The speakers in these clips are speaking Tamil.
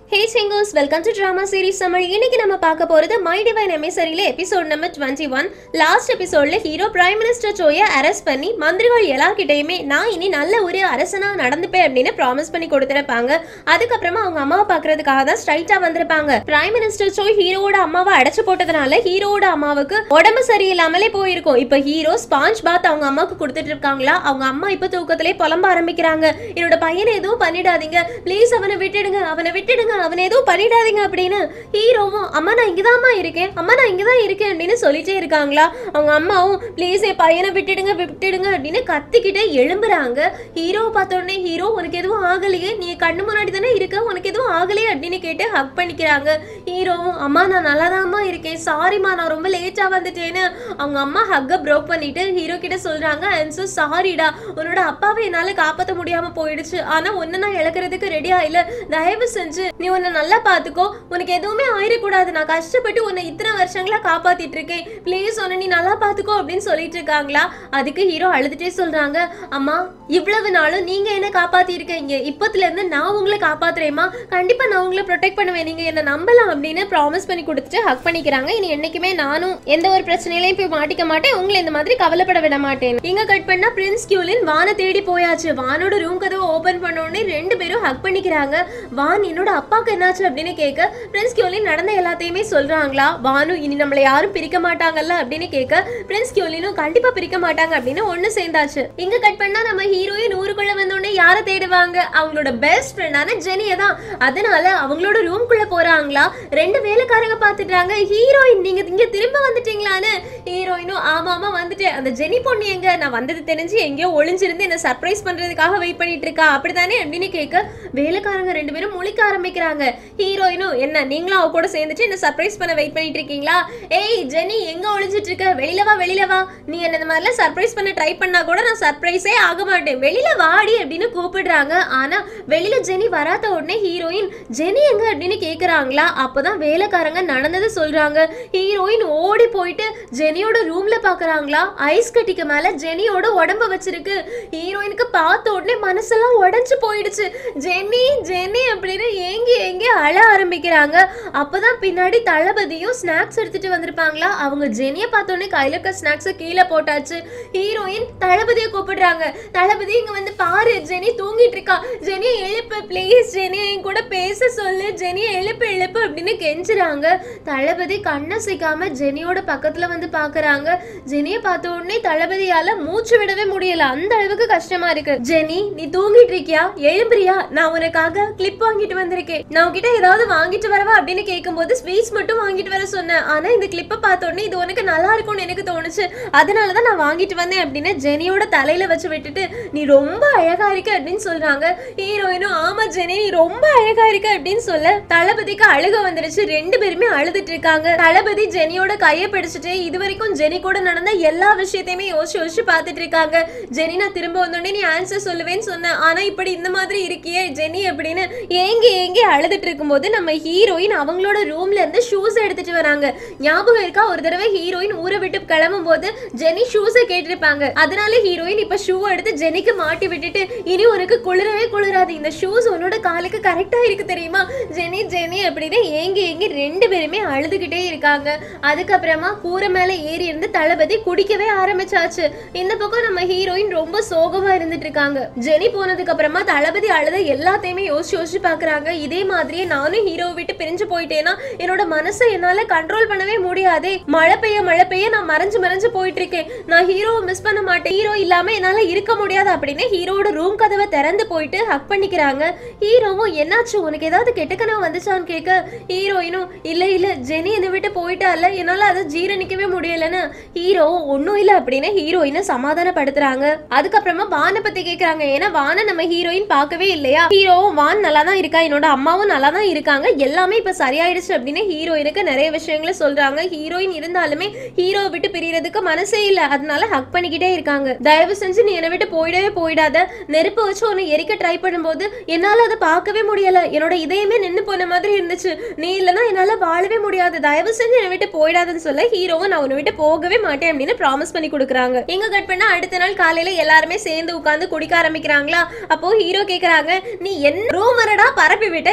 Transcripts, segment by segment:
hey singers welcome to drama series Tamil இன்னைக்கு நம்ம பார்க்க போறது மை டிவைன் எமிசரியில episode number twenty one last எபிசோட்ல ஹீரோ பிரைம் மினிஸ்டர் சோயை அரெஸ்ட் பண்ணி மந்திரிகள் எல்லார்கிட்டயுமே நான் இனி நல்ல ஒரு அரசனா நடந்துப்பேன் அப்படின்னு ப்ராமிஸ் பண்ணி கொடுத்துருப்பாங்க அதுக்கப்புறமா அவங்க அம்மாவை பார்க்கறதுக்காக தான் ஸ்ட்ரைட்டா வந்திருப்பாங்க பிரைம் மினிஸ்டர் சோய் ஹீரோவோட அம்மாவை அடைச்சு போட்டதுனால ஹீரோவோட அம்மாவுக்கு உடம்பு சரியில்லாமலே போயிருக்கும் இப்போ ஹீரோ ஸ்பாஞ்ச் பாத் அவங்க அம்மாவுக்கு கொடுத்துட்டு இருக்காங்களா அவங்க அம்மா இப்போ தூக்கத்திலே புலம்ப ஆரம்பிக்கிறாங்க என்னோட பையனை எதுவும் பண்ணிடாதீங்க ப்ளீஸ் அவனை விட்டுடுங்க அவனை விட்டுடுங்க அவனை எதுவும் பண்ணிடாதீங்க அப்படின்னு ஹீரோவும் அம்மா நான் இங்கதாம்மா இருக்கேன் அம்மா நான் இங்கதான் இருக்கேன் அப்படின்னு சொல்லிட்டே இருக்காங்களா அவங்க அம்மாவும் ப்ளீஸ் என் பையனை விட்டுடுங்க விட்டுடுங்க அப்படின்னு கத்திக்கிட்டே எழும்புறாங்க ஹீரோவை பார்த்த உடனே ஹீரோ உனக்கு எதுவும் ஆகலையே நீ கண்ணு முன்னாடி தானே இருக்க உனக்கு எதுவும் ஆகலையே அப்படின்னு கேட்டு ஹக் பண்ணிக்கிறாங்க ஹீரோவும் அம்மா நான் நல்லாதாம்மா இருக்கேன் சாரிம்மா நான் ரொம்ப லேட்டா வந்துட்டேன்னு அவங்க அம்மா ஹக்கை ப்ரோக் பண்ணிட்டு ஹீரோ கிட்ட சொல்றாங்க ஐம் so சாரிடா உன்னோட அப்பாவை என்னால காப்பாற்ற முடியாம போயிடுச்சு ஆனா ஒன்னு நான் இழக்கிறதுக்கு ரெடியா இல்ல தயவு செஞ்சு நீ உன்னை நல்லா பாத்துக்கோ உனக்கு எதுவுமே ஆயிடக்கூடாது நான் கஷ்டப்பட்டு உன்னை இத்தனை வருஷங்களா காப்பாத்திட்டு இருக்கேன் ப்ளீஸ் உன்னை நீ நல்லா பாத்துக்கோ அப்படின்னு சொல்லிட்டு இருக்காங்களா அதுக்கு ஹீரோ அழுதுட்டே சொல்றாங்க அம்மா இவ்வளவு நாளும் நீங்க என்ன காப்பாத்தி இருக்கீங்க இப்பத்துல இருந்து நான் உங்களை காப்பாத்துறேம்மா கண்டிப்பா நான் உங்களை ப்ரொடெக்ட் பண்ணுவேன் நீங்க என்ன நம்பலாம் அப்படின்னு ப்ராமிஸ் பண்ணி கொடுத்துட்டு ஹக் பண்ணிக்கிறாங்க இனி என்னைக்குமே நானும் எந்த ஒரு பிரச்சனையிலையும் போய் மாட்டிக்க மாட்டேன் உங்களை இந்த மாதிரி கவலைப்பட விட மாட்டேன் இங்க கட் பண்ணா பிரின்ஸ் கியூலின் வானை தேடி போயாச்சு வானோட ரூம் கதவை ஓபன் பண்ண உடனே ரெண்டு பேரும் ஹக் பண்ணிக்கிறாங்க வான் என்னோட அப்பாவுக்கு என்னாச்சு அப்படின்னு கேட்க பிரின்ஸ் கியூலின் நடந்த எல்லாத்தையுமே சொல்றாங்களா வானு இனி நம்மளை யாரும் பிரிக்க மாட்டாங்கல்ல அப்படின்னு கேட்க பிரின்ஸ் கியூலினும் கண்டிப்பா பிரிக்க மாட்டாங்க அப்படின்னு ஒண்ணு சேர்ந்தாச்சு இங்க கட் பண்ணா நம்ம ஹீரோயின் ஊருக்குள்ள வந்த உடனே யாரை தேடுவாங்க அவங்களோட பெஸ்ட் ஃப்ரெண்டான ஜெனியை தான் அதனால அவங்களோட ரூம்குள்ள போறாங்களா ரெண்டு வேலைக்காரங்க பாத்துட்டாங்க ஹீரோயின் நீங்க இங்க திரும்ப வந்துட்டீங்களான்னு ஹீரோயினும் ஆமா ஆமா வந்துட்டேன் அந்த ஜெனி பொண்ணு எங்க நான் வந்தது தெரிஞ்சு எங்கேயோ ஒளிஞ்சிருந்து என்ன சர்ப்ரைஸ் பண்றதுக்காக வெயிட் பண்ணிட்டு இருக்கா அப்படித்தானே அப்படின்னு கேட்க வேலைக்காரங்க ரெண்டு பேரும் முழிக்க ஆரம்பிக்கிறாங்க ஹீரோயினும் என்ன நீங்களும் அவ கூட சேர்ந்துட்டு என்ன சர்ப்ரைஸ் பண்ண வெயிட் பண்ணிட்டு இருக்கீங்களா ஏய் ஜெனி எங்க ஒளிஞ்சிட்டு இருக்க வெளியில வா வெளியில வா நீ என்ன இந்த மாதிரிலாம் சர்ப்ரைஸ் பண்ண ட்ரை பண்ணா கூட நான் சர்ப்ரைஸே ஆக மாட்டேன் வெளியில வாடி அப்படின்னு கூப்பிடுறாங்க ஆனா வெளியில ஜெனி வராத உடனே ஹீரோயின் ஜெனி எங்க அப்படின்னு கேக்குறாங்களா அப்பதான் வேலைக்காரங்க நடந்ததை சொல்றாங்க ஹீரோயின் ஓடி போயிட்டு ஜெனியோட ரூம்ல பாக்குறாங்களா ஐஸ் கட்டிக்கு மேல ஜெனியோட உடம்ப வச்சிருக்கு ஹீரோயினுக்கு பார்த்த உடனே மனசெல்லாம் உடைஞ்சு போயிடுச்சு ஜெனி ஜெனி அப்படின்னு ஏங்கி ஏங்கி அழ ஆரம்பிக்கிறாங்க அப்பதான் பின்னாடி தளபதியும் ஸ்நாக்ஸ் எடுத்துட்டு வந்திருப்பாங்களா அவங்க ஜெனியை பார்த்த உடனே கையில இருக்க ஸ்நாக்ஸை கீழே போட்டாச்சு ஹீரோயின் தளபதியை கூப்பிடுறாங்க தளபதி இங்க வந்து பாரு ஜெனி தூங்கிட்டு இருக்கா ஜெனியை எழுப்பு ப்ளீஸ் ஜெனி என் கூட பேச சொல்லு ஜெனியை எழுப்பு எழுப்பு அப்படின்னு கெஞ்சுறாங்க தளபதி கண்ணை சிக்காம ஜெனியோட பக்கத்துல வந்து பாக்குறாங்க ஜெனியை பார்த்த உடனே தளபதியால மூச்சு விடவே முடியல அந்த அளவுக்கு கஷ்டமா இருக்கு ஜெனி நீ தூங்கிட்டு இருக்கியா எழும்புறியா நான் உனக்காக கிளிப் வாங்கிட்டு வந்திருக்கேன் நான் உன்கிட்ட ஏதாவது வாங்கிட்டு வரவா அப்படின்னு கேட்கும்போது ஸ்வீட்ஸ் மட்டும் வாங்கிட்டு வர சொன்னேன் ஆனா இந்த கிளிப்பை பார்த்த உடனே இது உனக்கு நல்லா இருக்கும்னு எனக்கு தோணுச்சு அதனாலதான் நான் வாங்கிட்டு வந்தேன் அப்படின்னு ஜெனியோட தலையில வச்சு விட்டுட்டு நீ ரொம்ப அழகா இருக்க அப்படின்னு சொல்றாங்க ஹீரோயினும் ஆமா ஜெனி நீ ரொம்ப அழகா இருக்க அப்படின்னு சொல்ல தளபதிக்கு அழுக வந்துருச்சு ரெண்டு பேருமே அழுதுட்டு இருக்காங்க தளபதி ஜெனியோட கையை பிடிச்சிட்டு இது வரைக்கும் ஜெனி கூட நடந்த எல்லா விஷயத்தையுமே யோசிச்சு யோசிச்சு பார்த்துட்டு இருக்காங்க ஜெனி நான் திரும்ப வந்தோடனே நீ ஆன்சர் சொல்லுவேன்னு சொன்னேன் ஆனா இப்படி இந்த மாதிரி இருக்கியே ஜெனி அப்படின்னு ஏங்கி ஏங்கி அழுதுட்டு இருக்கும்போது நம்ம ஹீரோயின் அவங்களோட ரூம்ல இருந்து ஷூஸ் எடுத்துட்டு வராங்க ஞாபகம் இருக்கா ஒரு தடவை ஹீரோயின் ஊரை விட்டு கிளம்பும் போது ஜெனி ஷூஸை கேட்டிருப்பாங்க அதனால ஹீரோயின் இப்ப ஷூ எடுத்து ஜெனிக்கு மாட்டி விட்டுட்டு இனி உனக்கு குளிரவே குளிராது இந்த ஷூஸ் உன்னோட காலுக்கு கரெக்டா இருக்கு தெரியுமா ஜெனி ஜெனி அப்படின்னு ஏங்கி ஏங்கி ரெண்டு பேருமே அழுதுகிட்டே இருக்காங்க அதுக்கப்புறமா கூரை மேல ஏறி இருந்து தளபதி குடிக்கவே ஆரம்பிச்சாச்சு இந்த பக்கம் நம்ம ஹீரோயின் ரொம்ப சோகமா இருந்துட்டு இருக்காங்க ஜெனி போனதுக்கு அப்புறமா தளபதி அழுத எல்லாத்தையுமே யோசிச்சு யோசிச்சு பாக்குறாங்க இதே மாதிரியே நானும் ஹீரோவை விட்டு பிரிஞ்சு போயிட்டேன்னா என்னோட மனசை என்னால கண்ட்ரோல் பண்ணவே முடியாதே மழை பெய்ய மழை பெய்ய நான் மறைஞ்சு மறைஞ்சு போயிட்டு இருக்கேன் நான் ஹீரோவை மிஸ் பண்ண மாட்டேன் ஹீரோ இல்லாம என்னால இருக்க முடியாது அப்படின்னு ஹீரோவோட ரூம் கதவை திறந்து போயிட்டு ஹக் பண்ணிக்கிறாங்க ஹீரோவும் என்னாச்சு உனக்கு ஏதாவது கெட்ட கனவு வந்துச்சான்னு கேட்க ஹீரோயினும் இல்ல இல்ல ஜெனி என்னை விட்டு போயிட்டால என்னால அதை ஜீரணிக்கவே முடியலன்னு ஹீரோ ஒன்னும் இல்ல அப்படின்னு ஹீரோயினை சமாதானப்படுத்துறாங்க அதுக்கப்புறமா வானை பத்தி கேக்குறாங்க ஏன்னா வானை நம்ம ஹீரோயின் பார்க்கவே இல்லையா ஹீரோவும் வான் நல்லா தான் இருக்கா என்னோட அம்மாவும் நல்லா தான் இருக்காங்க எல்லாமே இப்ப சரியாயிடுச்சு அப்படின்னு ஹீரோயினுக்கு நிறைய விஷயங்களை சொல்றாங்க ஹீரோயின் இருந்தாலுமே ஹீரோ விட்டு பிரியறதுக்கு மனசே இல்ல அதனால ஹக் பண்ணிக்கிட்டே இருக்காங்க தயவு செஞ்சு நீ என்னை விட்டு போயிடவே போயிடாத நெருப்பு வச்சு உன்னை எரிக்க ட்ரை பண்ணும்போது என்னால அதை பார்க்கவே முடியல என்னோட இதயமே நின்னு போன மாதிரி இருந்துச்சு நீ இல்லைன்னா என்னால வாழவே முடியாது தயவு செஞ்சு என்னை விட்டு போயிடாதுன்னு சொல்ல ஹீரோவும் நான் உன்னை விட்டு போகவே மாட்டேன் அப்படின்னு ப்ராமிஸ் பண்ணி கொடுக்குறாங்க எங்க கட் பண்ணா அடுத்த நாள் காலையில எல்லாருமே சேர்ந்து உட்கார்ந்து குடிக்க ஆரம்பிக்கிறாங்களா அப்போ ஹீரோ கேக்குறாங்க நீ என்ன ரூமரடா பரப்பி விட்ட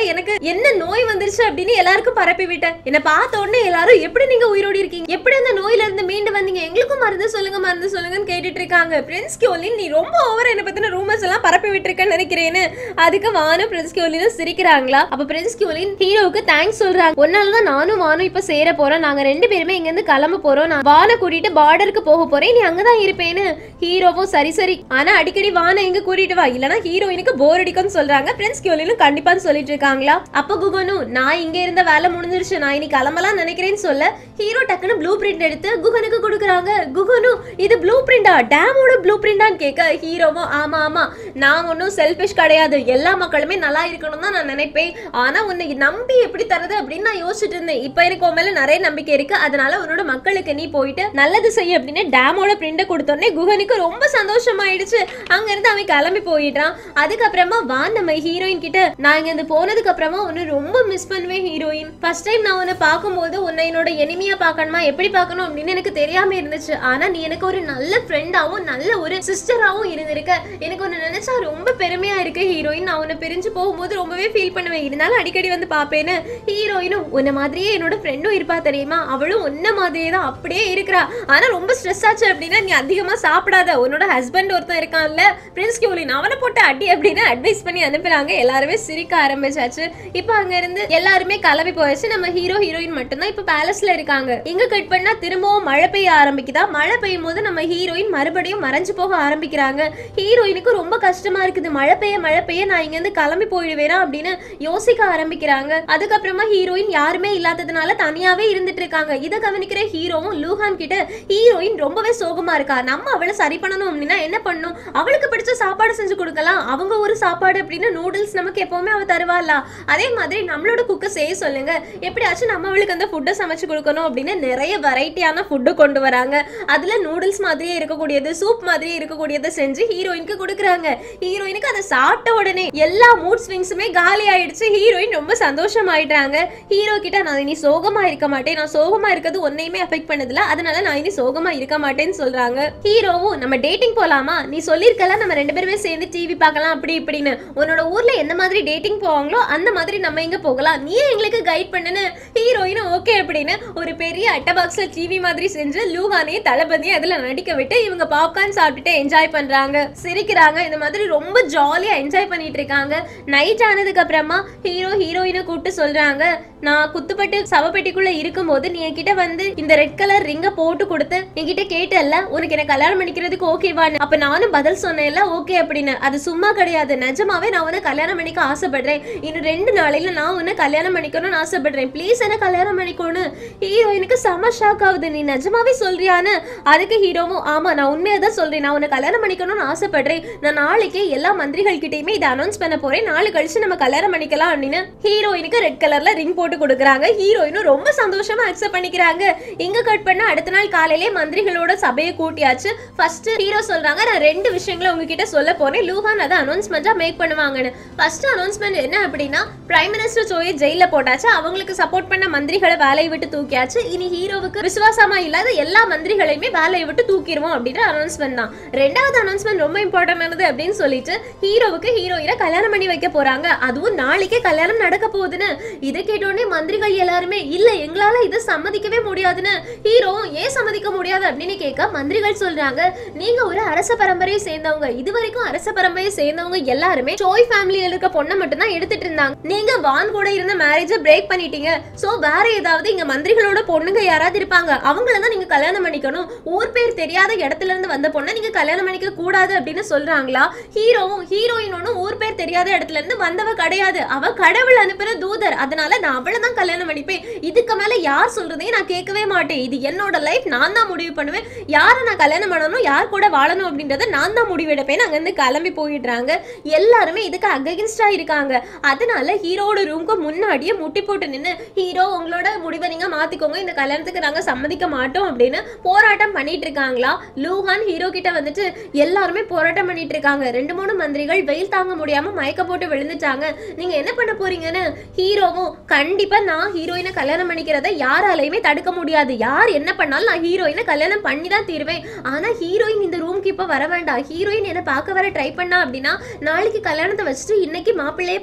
எனக்கு என்ன நோய் வந்துருச்சு அப்படின்னு எல்லாருக்கும் பரப்பி விட்டேன் என்ன பார்த்த உடனே எல்லாரும் எப்படி நீங்க உயிரோடி இருக்கீங்க எப்படி அந்த நோயில இருந்து மீண்டு வந்தீங்க எங்களுக்கும் மருந்து சொல்லுங்க மருந்து சொல்லுங்கன்னு கேட்டுட்டு இருக்காங்க பிரின்ஸ் கியோலின் நீ ரொம்ப ஓவர் என்ன பத்தின ரூமர்ஸ் எல்லாம் பரப்பி விட்டுருக்கேன்னு நினைக்கிறேன்னு அதுக்கு வானு பிரின்ஸ் கியோலினும் சிரிக்கிறாங்களா அப்ப பிரின்ஸ் கியோலின் ஹீரோவுக்கு தேங்க்ஸ் சொல்றாங்க ஒன்னாலதான் நானும் வானும் இப்ப சேர போறோம் நாங்க ரெண்டு பேருமே இங்க இருந்து கிளம்ப போறோம் நான் வானை கூட்டிட்டு பார்டருக்கு போக போறேன் நீ அங்கதான் இருப்பேன்னு ஹீரோவும் சரி சரி ஆனா அடிக்கடி வானை இங்க கூட்டிட்டு வா இல்லனா ஹீரோயினுக்கு போர் அடிக்கும்னு சொல்றாங்க பிரின்ஸ் கியோலினும் கண்டிப்பான்னு சொல்லிட்டு இருக்காங்களா அப்ப குகனு நான் இங்க இருந்த வேலை முடிஞ்சிருச்சு நான் இனி கிளம்பலாம் நினைக்கிறேன்னு சொல்ல ஹீரோ டக்குன்னு ப்ளூ பிரிண்ட் எடுத்து குகனுக்கு கொடுக்குறாங்க குகனு இது ப்ளூ பிரிண்டா டேமோட ப்ளூ பிரிண்டான்னு கேட்க ஹீரோவும் ஆமா ஆமா நான் ஒன்றும் செல்ஃபிஷ் கிடையாது எல்லா மக்களுமே நல்லா இருக்கணும் தான் நான் நினைப்பேன் ஆனா உன்னை நம்பி எப்படி தரது அப்படின்னு நான் யோசிச்சுட்டு இருந்தேன் இப்போ எனக்கு உன் மேல நிறைய நம்பிக்கை இருக்கு அதனால உன்னோட மக்களுக்கு நீ போயிட்டு நல்லது செய்ய அப்படின்னு டேமோட பிரிண்ட கொடுத்தோடனே குகனுக்கு ரொம்ப சந்தோஷமாயிடுச்சு அங்க இருந்து அவன் கிளம்பி போயிடுறான் அதுக்கப்புறமா வான் நம்ம ஹீரோயின் கிட்ட நான் இங்க இருந்து போனதுக்கு அப்புறமா உன்னை ரொம்ப மிஸ் பண்ணுவேன் ஹீரோயின் ஃபர்ஸ்ட் டைம் நான் உன்னை பார்க்கும்போது உன்னை என்னோட எனிமியா பார்க்கணுமா எப்படி பார்க்கணும் அப்படின்னு எனக்கு தெரியாம இருந்துச்சு ஆனா நீ எனக்கு ஒரு நல்ல ஃப்ரெண்டாவும் நல்ல ஒரு சிஸ்டராவும் இருந்திருக்க எனக்கு உன்னை நினைச்சா ரொம்ப பெருமையா இருக்கு ஹீரோயின் நான் உன்னை பிரிஞ்சு போகும்போது ரொம்பவே ஃபீல் பண்ணுவேன் இருந்தாலும் அடிக்கடி வந்து பார்ப்பேன்னு ஹீரோயினும் உன்னை மாதிரியே என்னோட ஃப்ரெண்டும் இருப்பா தெரியுமா அவளும் உன்ன மாதிரியே தான் அப்படியே இருக்கிறா ஆனா ரொம்ப ஸ்ட்ரெஸ் ஆச்சு அப்படின்னா நீ அதிகமா சாப்பிடாத உன்னோட ஹஸ்பண்ட் ஒருத்தன் இருக்கான்ல பிரின்ஸ் கியூலின் அவனை போட்டு அடி அப்படின்னு அட்வைஸ் பண்ணி அனுப்புறாங்க எல்லாருமே சிரிக்க ஆரம்பிச்சாச்சு இப்போ அங்க இருந்து எல்லாருமே கிளம்பி போயாச்சு நம்ம ஹீரோ ஹீரோயின் மட்டும்தான் இப்போ பேலஸ்ல இருக்காங்க இங்க கட் பண்ணா திரும்பவும் மழை பெய்ய ஆரம்பிக்குதா மழை பெய்யும் போது நம்ம ஹீரோயின் மறுபடியும் மறைஞ்சு போக ஆரம்பிக்கிறாங்க ஹீரோயினுக்கு ரொம்ப கஷ்டமா இருக்குது மழை பெய்ய மழை பெய்ய நான் இங்க இருந்து கிளம்பி போயிடுவேனா அப்படின்னு யோசிக்க ஆரம்பிக்கிறாங்க அதுக்கப்புறமா ஹீரோயின் யாருமே இல்லாததுனால தனியாவே இருந்துட்டு இருக்காங்க இதை கவனிக்கிற ஹீரோவும் லூஹான் கிட்ட ஹீரோயின் ரொம்பவே சோகமா இருக்கா நம்ம அவளை சரி பண்ணணும் அப்படின்னா என்ன பண்ணணும் அவளுக்கு பிடிச்ச சாப்பாடு செஞ்சு கொடுக்கலாம் அவங்க ஒரு சாப்பாடு அப்படின்னு நூடுல்ஸ் நமக்கு எப்பவுமே அவ தருவாளா அதே மாதிரி நம்மளோட குக்க செய்ய சொல்லுங்க எப்படியாச்சும் நம்ம அவளுக்கு அந்த ஃபுட்டை சமைச்சு கொடுக்கணும் அப்படின்னு நிறைய வெரைட்டியான ஃபுட்டு கொண்டு வராங்க அதுல நூடுல்ஸ் மாதிரியே இருக்கக்கூடியது சூப் மாதிரியே இருக்கக்கூடியதை செஞ்சு ஹீரோயினுக்கு கொடுக்குறாங்க ஹீரோயினுக்கு அதை சாப்பிட்ட உடனே எல்லா மூட் ஸ்விங்ஸுமே காலி ஆயிடுச்சு ஹீரோயின் ரொம்ப சந்தோஷமாயிட்டாங்க ஹீரோ கிட்ட நான் இனி சோகமா இருக்க மாட்டேன் நான் சோகமா இருக்கிறது ஒன்னையுமே அஃபெக்ட் பண்ணதில்ல அதனால நான் இனி சோகமா இருக்க மாட்டேன்னு சொல்றாங்க ஹீரோவும் நம்ம டேட்டிங் போலாமா நீ சொல்லிருக்கல நம்ம ரெண்டு பேருமே சேர்ந்து டிவி பார்க்கலாம் அப்படி இப்படின்னு உன்னோட ஊர்ல என்ன மாதிரி டேட்டிங் போவாங்களோ அந்த மாதிரி நம்ம எங்க போகலாம் நீ எங்களுக்கு கைட் பண்ணுன்னு ஹீரோயின் ஓகே அப்படின்னு ஒரு பெரிய அட்டை பாக்ஸ்ல டிவி மாதிரி செஞ்சு லூஹானையும் தளபதியும் அதுல நடிக்க விட்டு இவங்க பாப்கார்ன் சாப்பிட்டுட்டு என்ஜாய் பண்றாங்க சிரிக்கிறாங்க இந்த மாதிரி ரொம்ப ஜாலியா என்ஜாய் பண்ணிட்டு இருக்காங்க நைட் ஆனதுக்கு அப்புறமா ஹீரோ ஹீரோயினை கூப்பிட்டு சொல்றாங்க நான் குத்துப்பட்டு சவப்பெட்டிக்குள்ள இருக்கும்போது நீ என்கிட்ட வந்து இந்த ரெட் கலர் ரிங்க போட்டு கொடுத்து என்கிட்ட கேட்டல்ல உனக்கு என்ன கல்யாணம் பண்ணிக்கிறதுக்கு ஓகேவான்னு அப்ப நானும் பதில் சொன்னேன்ல ஓகே அப்படின்னு அது சும்மா கிடையாது நிஜமாவே நான் உன்னை கல்யாணம் பண்ணிக்க ஆசைப்படுறேன் இன்னும் ரெண்டு நாளையில நான் உன்னை கல்யாணம் பண்ணிக்கணும்னு ஆசைப்படுறேன் ப்ளீஸ் என்ன கல்யாணம் பண்ணிக்கோன்னு ஹீரோயினுக்கு செம ஷாக் ஆகுது நீ நிஜமாவே சொல்றியான்னு அதுக்கு ஹீரோவும் ஆமா நான் உண்மையா தான் சொல்றேன் நான் உன்னை கல்யாணம் பண்ணிக்கணும்னு ஆசைப்படுறேன் நான் நாளைக்கே எல்லா மந்திரிகள் கிட்டயுமே இதை அனௌன்ஸ் பண்ண போறேன் நாளை கழிச்சு நம்ம கல்யாணம் பண்ணிக்கலாம் அப்படின்னு ஹீரோயினுக்கு ரெட் கலர்ல ரிங் போட்டு கொடுக்குறாங்க ஹீரோயினும் ரொம்ப சந்தோஷமா அக்செப்ட் பண்ணிக்கிறாங்க இங்க கட் பண்ண அடுத்த நாள் காலையிலே மந்திரிகளோட சபையை கூட்டியாச்சு ஃபர்ஸ்ட் ஹீரோ சொல்றாங்க நான் ரெண்டு விஷயங்களை உங்ககிட்ட சொல்ல போறேன் லூஹான் அதை அனௌன்ஸ்மெண்டா மேக் பண்ணுவாங்கன்னு ஃபர்ஸ்ட் அனௌன்ஸ்மெண்ட் என்ன அப்படின்னா பிரைம் மினிஸ்டர் சோயை ஜெயில போட்டாச்சு அவங்களுக்கு சப்போர்ட் பண்ண மந்திரிகளை வேலையை விட்டு தூக்கியாச்சு இனி ஹீரோவுக்கு விசுவாசமா இல்லாத எல்லா மந்திரிகளையுமே வேலையை விட்டு தூக்கிடுவோம் அப்படின்ற அனௌன்ஸ்மெண்ட் தான் ரெண்டாவது அனௌன்ஸ்மெண்ட் ரொம்ப இம்பார்ட்டன்டானது அப்படின்னு சொல்லிட்டு ஹீரோவுக்கு ஹீரோயினை கல்யாணம் பண்ணி வைக்க போறாங்க அதுவும் நாளைக்கே கல்யாணம் நடக்க போகுதுன்னு இதை கேட்டோடனே மந்திரிகள் எல்லாருமே இல்ல எங்களால இதை சம்மதிக்கவே முடியாதுன்னு ஹீரோ ஏன் சம்மதிக்க முடியாது அப்படின்னு கேட்க மந்திரிகள் சொல்றாங்க நீங்க ஒரு அரச பரம்பரையை சேர்ந்தவங்க இது வரைக்கும் அரச பரம்பரையை சேர்ந்தவங்க எல்லாருமே சோய் ஃபேமிலியில இருக்க பொண்ணை மட்டும் தான் எடுத்துட்டு இருந்தாங்க நீங்க வான் கூட இருந்த மேரேஜை பிரேக் பண்ணிட்டீங்க சோ வேற ஏதாவது இங்க மந்திரிகளோட பொண்ணுங்க யாராவது இருப்பாங்க அவங்கள தான் நீங்க கல்யாணம் பண்ணிக்கணும் ஊர் பேர் தெரியாத இடத்துல இருந்து வந்த பொண்ணை நீங்க கல்யாணம் பண்ணிக்க கூடாது அப்படின்னு சொல்றாங்களா ஹீரோவும் ஹீரோயினும் ஊர் பேர் தெரியாத இடத்துல இருந்து வந்தவ கிடையாது அவ கடவுள் அனுப்புற தூதர் அதனால நான் அவளை தான் கல்யாணம் பண்ணிப்பேன் இதுக்கு மேல யார் சொல்றதையும் நான் கேட்கவே மாட்டேன் இது என்னோட லைஃப் நான் தான் முடிவு பண்ணுவேன் யாரை நான் கல்யாணம் பண்ணணும் யார் கூட வாழணும் அப்படின்றத நான் தான் முடிவெடுப்பேன் அங்க இருந்து கிளம்பி போயிடுறாங்க எல்லாருமே இதுக்கு அகென்ஸ்டா இருக்காங்க அதனால ஹீரோட ரூம்க்கு முன்னாடியே முட்டி போட்டு நின்று ஹீரோ உங்களோட முடிவை நீங்க மாத்திக்கோங்க இந்த கல்யாணத்துக்கு நாங்க சம்மதிக்க மாட்டோம் அப்படின்னு போராட்டம் பண்ணிட்டு இருக்காங்களா லூஹான் ஹீரோ கிட்ட வந்துட்டு எல்லாருமே போராட்டம் பண்ணிட்டு இருக்காங்க ரெண்டு மூணு மந்திரிகள் வெயில் தாங்க முடியாம மயக்க போட்டு விழுந்துட்டாங்க நீங்க என்ன பண்ண போறீங்கன்னு ஹீரோவும் கண்டிப்பா நான் ஹீரோயினை கல்யாணம் பண்ணிக்கிறத யாராலையுமே தடுக்க முடியாது யார் என்ன பண்ணாலும் நான் ஹீரோயினை கல்யாணம் பண்ணி தான் தீருவேன் ஆனா ஹீரோயின் இந்த ரூம்க்கு இப்ப வர வேண்டாம் ஹீரோயின் என்ன பார்க்க வர ட்ரை பண்ணா அப்படின்னா நாளைக்கு கல்யாணத்தை வச்சுட்டு இன்னைக்கு மாப்பிள்ளையே பார்க்க கூடாது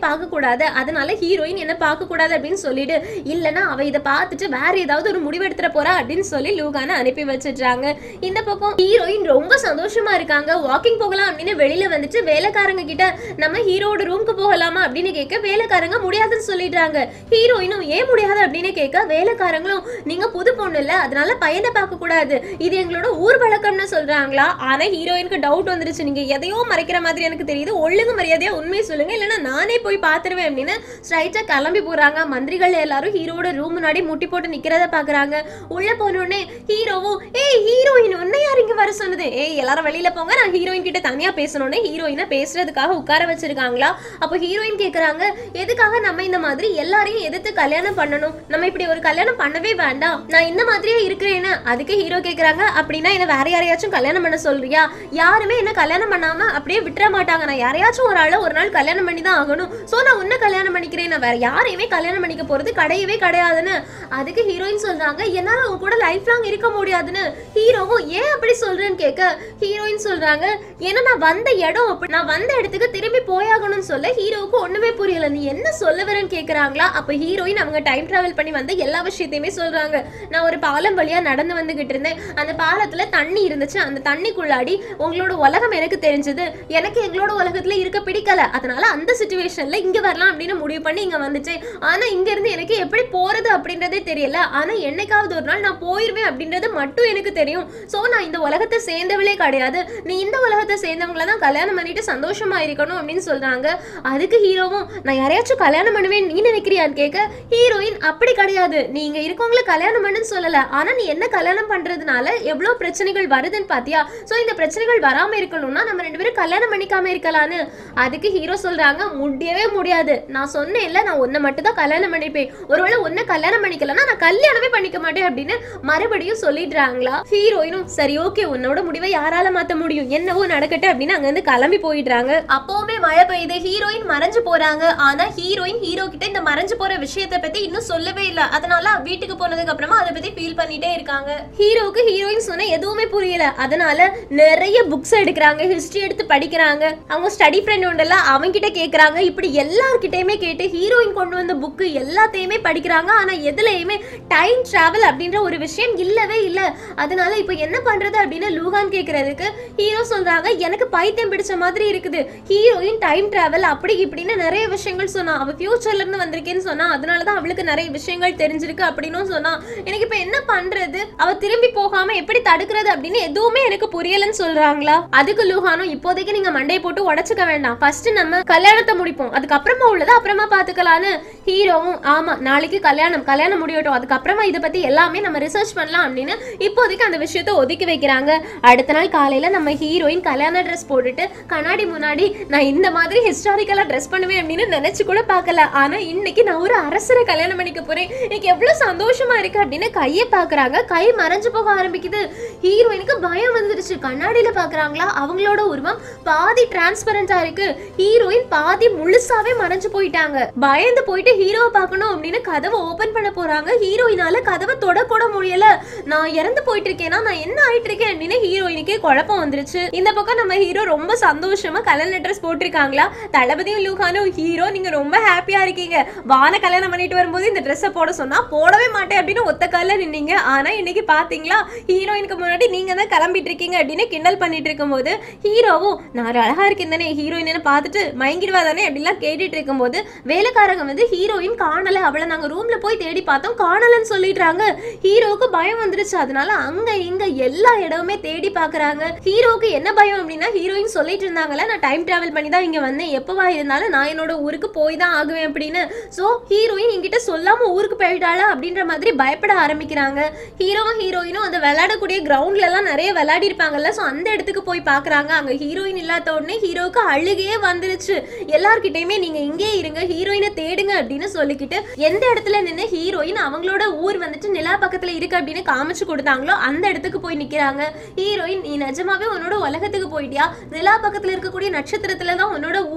கூடாது அதனால ஹீரோயின் என்ன பார்க்க கூடாது அப்படின்னு சொல்லிடு இல்லனா அவ இதை பார்த்துட்டு வேற ஏதாவது ஒரு முடிவு எடுத்துட போறா அப்படின்னு சொல்லி லூகான அனுப்பி வச்சிடுறாங்க இந்த பக்கம் ஹீரோயின் ரொம்ப சந்தோஷமா இருக்காங்க வாக்கிங் போகலாம் அப்படின்னு வெளியில வந்துட்டு வேலைக்காரங்க கிட்ட நம்ம ஹீரோட ரூமுக்கு போகலாமா அப்படின்னு கேட்க வேலைக்காரங்க முடியாதுன்னு சொல்லிடுறாங்க ஹீரோயினும் ஏன் முடியாது அப்படின்னு கேட்க வேலைக்காரங்களும் நீங்க புது பொண்ணு இல்ல அதனால பையனை பார்க்க கூடாது இது எங்களோட ஊர் வழக்கம்னு சொல்றாங்களா ஆனா ஹீரோயினுக்கு டவுட் வந்துருச்சு நீங்க எதையோ மறைக்கிற மாதிரி எனக்கு தெரியுது ஒழுங்கு மரியாதையா உண்மையை சொல்லுங்க இல்லைன்னா நானே போய் பார்த்துருவேன் அப்படின்னு ஸ்ட்ரைட்டா கிளம்பி போறாங்க மந்திரிகள் எல்லாரும் ஹீரோட ரூம் முன்னாடி முட்டி போட்டு நிக்கிறத பாக்குறாங்க உள்ள போனோடனே ஹீரோவும் ஏய் ஹீரோயின் உன்னை யார் இங்க வர சொன்னது ஏய் எல்லாரும் வெளியில போங்க நான் ஹீரோயின் கிட்ட தனியா பேசணும்னு ஹீரோயினை பேசுறதுக்காக உட்கார வச்சிருக்காங்களா அப்போ ஹீரோயின் கேக்குறாங்க எதுக்காக நம்ம இந்த மாதிரி எல்லாரையும் எதிர்த்து கல்யாணம் பண்ணணும் நம்ம இப்படி ஒரு கல்யாணம் பண்ணவே வேண்டாம் நான் இந்த மாதிரியே இருக்கிறேன்னு அதுக்கு ஹீரோ கேக்குறாங்க அப்படின்னா என்ன வேற யாரையாச்சும் கல்யாணம் பண்ண சொல்றியா யாருமே என்ன கல்யாணம் பண்ணாம அப்படியே விட்டுற மாட்டாங்க நான் யாரையாச்சும் ஒரு ஆளை ஒரு நாள் கல்யாணம் பண்ணி தான் ஆகணும் சோ நான் உன்னை கல்யாணம் பண்ணிக்கிறேன் நான் வேற யாரையுமே கல்யாணம் பண்ணிக்க போறது கிடையவே கிடையாதுன்னு அதுக்கு ஹீரோயின் சொல்றாங்க என்னால உன் கூட லைஃப் லாங் இருக்க முடியாதுன்னு ஹீரோவும் ஏன் அப்படி சொல்றேன்னு கேட்க ஹீரோயின் சொல்றாங்க ஏன்னா நான் வந்த இடம் அப்படி நான் வந்த இடத்துக்கு திரும்பி போயாகணும்னு சொல்ல ஹீரோவுக்கு ஒண்ணுமே புரியல நீ என்ன சொல்ல வரேன்னு கேக்குறாங்களா அப்ப ஹீரோயின் அவங்க டைம் டிராவல் பண்ணி வந்த எல்லா விஷயத்தையுமே சொல்றாங்க நான் ஒரு பாலம் வழியா நடந்து வந்துகிட்டு இருந்தேன் அந்த பாலத்துல தண்ணி இருந்துச்சு அந்த தண்ணிக்குள்ளாடி உங்களோட உலகம் எனக்கு தெரிஞ்சது எனக்கு எங்களோட உலகத்துல இருக்க பிடிக்கல அதனால அந்த சுச்சுவேஷன்ல இங்க வரலாம் அப்படின்னு முடிவு பண்ணி இங்க வந்துட்டேன் ஆனா இங்க இருந்து எனக்கு எப்படி போறது அப்படின்றதே தெரியல ஆனா என்னைக்காவது ஒரு நாள் நான் போயிருவேன் அப்படின்றது மட்டும் எனக்கு தெரியும் சோ நான் இந்த உலகத்தை சேர்ந்தவளே கிடையாது நீ இந்த உலகத்தை சேர்ந்தவங்கள தான் கல்யாணம் பண்ணிட்டு சந்தோஷமா இருக்கணும் அப்படின்னு சொல்றாங்க அதுக்கு ஹீரோவும் நான் யாரையாச்சும் கல்யாணம் பண்ணுவேன் நீ நினைக்கிறியான்னு கேட்க ஹீரோயின் அப்படி கிடையாது நீங்க இருக்கவங்கள கல்யாணம் பண்ணுன்னு சொல்லல ஆனா நீ என்ன கல்யாணம் பண்றதுனால எவ்வளவு பிரச்சனைகள் வருதுன்னு பாத்தியா சோ இந்த பிரச்சனைகள் வராம இருக்கணும்னா நம்ம ரெண்டு பேரும் கல்யாணம் பண்ணிக்காம இருக்கலான்னு அதுக்கு ஹீரோ சொல்றாங்க முடியவே முடியாது நான் சொன்னேன்ல நான் உன்னை மட்டும் தான் கல்யாணம் பண்ணிப்பேன் ஒருவேளை உன்னை கல்யாணம் பண்ணிக்கலன்னா நான் கல்யாணமே பண்ணிக்க மாட்டேன் அப்படின்னு மறுபடியும் சொல்லிடுறாங்களா ஹீரோயினும் சரி ஓகே உன்னோட முடிவை யாரால மாத்த முடியும் என்னவோ நடக்கட்டும் அப்படின்னு அங்க இருந்து கிளம்பி போயிடுறாங்க அப்பவுமே மழை பெய்யுது ஹீரோயின் மறைஞ்சு போறாங்க ஆனா ஹீரோயின் ஹீரோ கிட்ட இந்த மறைஞ்சு போற விஷயத்தை பத்தி இன்னும் சொல்லவே இல்ல அதனால வீட்டுக்கு போனதுக்கு அப்புறமா அதை பத்தி ஃபீல் பண்ணிட்டே இருக்காங்க ஹீரோவுக்கு ஹீரோயின் சொன்ன எதுவுமே புரியல அதனால நிறைய புக்ஸ் எடுக்கிறாங்க ஹிஸ்டரி எடுத்து படிக்கிறாங்க அவங்க ஸ்டடி ஃப்ரெண்ட் உண்டல்ல அவங்க கிட்ட கேக்குறாங்க இப்படி எல்லார்கிட்டயுமே கேட்டு ஹீரோயின் கொண்டு வந்த புக்கு எல்லாத்தையுமே படிக்கிறாங்க ஆனா எதுலயுமே டைம் டிராவல் அப்படின்ற ஒரு விஷயம் இல்லவே இல்ல அதனால இப்போ என்ன பண்றது அப்படின்னு லூகான் கேக்குறதுக்கு ஹீரோ சொல்றாங்க எனக்கு பைத்தியம் பிடிச்ச மாதிரி இருக்குது ஹீரோயின் டைம் டிராவல் அப்படி இப்படின்னு நிறைய விஷயங்கள் சொன்னா அவ ஃபியூச்சர்ல இருந்து வந்திருக்கேன்னு சொன்னா அதனால தான் அவளுக்கு நிறைய விஷயங்கள் தெரிஞ்சிருக்கு அப்படின்னும் சொன்னா எனக்கு இப்போ என்ன பண்றது அவ திரும்பி போகாம எப்படி தடுக்கிறது அப்படின்னு எதுவுமே எனக்கு புரியலன்னு சொல்றாங்களா அதுக்கு லூகானும் இப்போதைக்கு நீங்க மண்டையை போட்டு உடைச்சுக்க வேண்டாம் ஃபர்ஸ்ட் நம்ம கல்யாணத்தை முடிப்போம் அதுக்கப்புறமா உள்ளதை அப்புறமா பாத்துக்கலான்னு ஹீரோவும் ஆமா நாளைக்கு கல்யாணம் கல்யாணம் முடியட்டும் அதுக்கப்புறமா இதை பத்தி எல்லாமே நம்ம ரிசர்ச் பண்ணலாம் அப்படின்னு இப்போதைக்கு அந்த விஷயத்தை ஒதுக்கி வைக்கிறாங்க அடுத்த நாள் காலையில நம்ம ஹீரோயின் கல்யாண ட்ரெஸ் போட்டுட்டு கண்ணாடி முன்னாடி நான் இந்த மாதிரி ஹிஸ்டாரிக்கலா ட்ரெஸ் பண்ணுவேன் அப்படின்னு நினைச்சு கூட பார்க்கல ஆனா இன்னைக்கு நான் ஒரு அரசரை கல்யாணம் பண்ணிக்க போறேன் எனக்கு எவ்வளவு சந்தோஷமா இருக்கு அப்படின்னு கையை பாக்குறாங்க கை மறைஞ்சு போக ஆரம்பிக்குது ஹீரோயினுக்கு பயம் வந்துருச்சு கண்ணாடியில பாக்குறாங்களா அவங்களோட உருவம் பாதி டிரான்ஸ்பரண்டா இருக்கு ஹீரோயின் பாதி முழுசாவே மறைஞ்சு போயிட்டாங்க பயந்து போயிட்டு ஹீரோவை பார்க்கணும் அப்படின்னு கதவை ஓபன் பண்ண போறாங்க ஹீரோயினால கதவை தொடக்கூட முடியல நான் இறந்து போயிட்டு இருக்கேனா நான் என்ன ஆயிட்டு இருக்கேன் அப்படின்னு ஹீரோயினுக்கே குழப்பம் வந்துருச்சு இந்த பக்கம் நம்ம ஹீரோ ரொம்ப சந்தோஷமா கல்யாண ட்ரெஸ் போட்டிருக்காங்களா தளபதியும் லூகானும் ஹீரோ நீங்க ரொம்ப ஹாப்பியா இருக்கீங்க வான கல்யாணம் பண்ணிட்டு வரும்போது இந்த ட்ரெஸ்ஸை போட சொன்னா போடவே மாட்டேன் அப்படின்னு ஒத்த கால்ல நின்னீங்க ஆனா இன்னைக்கு பாத்தீங்களா ஹீரோயினுக்கு முன்னாடி நீங்க தான் கிளம்பிட்டு இருக்கீங்க அப்படின்னு கிண்டல் பண்ணிட்டு இருக்கும்போது ஹீரோவும் நான் அழகா இருக்கேன் தானே ஹீரோயின் பார்த்துட்டு மயங்கிடுவா தானே அப்படிலாம் கேட்டுட்டு இருக்கும்போது வேலைக்காரங்க வந்து ஹீரோயின் காணல அவளை நாங்க ரூம்ல போய் தேடி பார்த்தோம் காணலன்னு சொல்லிடுறாங்க ஹீரோவுக்கு பயம் வந்துருச்சு அதனால அங்க இங்க எல்லா இடமுமே தேடி பாக்குறாங்க ஹீரோவுக்கு என்ன பயம் அப்படின்னா ஹீரோயின் சொல்லிட்டு இருந்தாங்கல்ல நான் டைம் டிராவல் பண்ணி தான் இங்க வந்தேன் எப்பவா இருந்தாலும் நான் என்னோட ஊருக்கு போய் தான் ஆகுவேன் அப்படின்னு சோ ஹீரோயின் என்கிட்ட சொல்லாம ஊருக்கு போயிட்டாளா அப்படின்ற மாதிரி பயப்பட ஆரம்பிக்கிறாங்க ஹீரோவும் ஹீரோயினும் அந்த விளையாடக்கூடிய கிரவுண்ட்ல எல்லாம் நிறைய விளையாடி இருப்பாங்கல்ல சோ அந்த இடத்துக்கு போய் பாக்குறாங்க அங்க ஹீரோயின் இல்லாத உடனே ஹீரோவுக்கு அழுகையே வந்துருச்சு எல்லார்கிட்டயுமே நீங்க இங்கே இருங்க ஹீரோயினை தேடுங்க அப்படின்னு சொல்லிக்கிட்டு எந்த இடத்துல நின்று ஹீரோயின் அவங்களோட ஊர் வந்துட்டு நிலா பக்கத்துல இருக்கு அப்படின்னு காமிச்சு கொடுத்தாங்களோ அந்த இடத்துக்கு போய் நிக்கிறாங்க ஹீரோயின் நீ நிஜமாவே உன்னோட உலகத்துக்கு போயிட்டியா நிலா பக்கத்துல இருக்கக்கூடிய நட்சத்திரத்துல தான் உன்னோட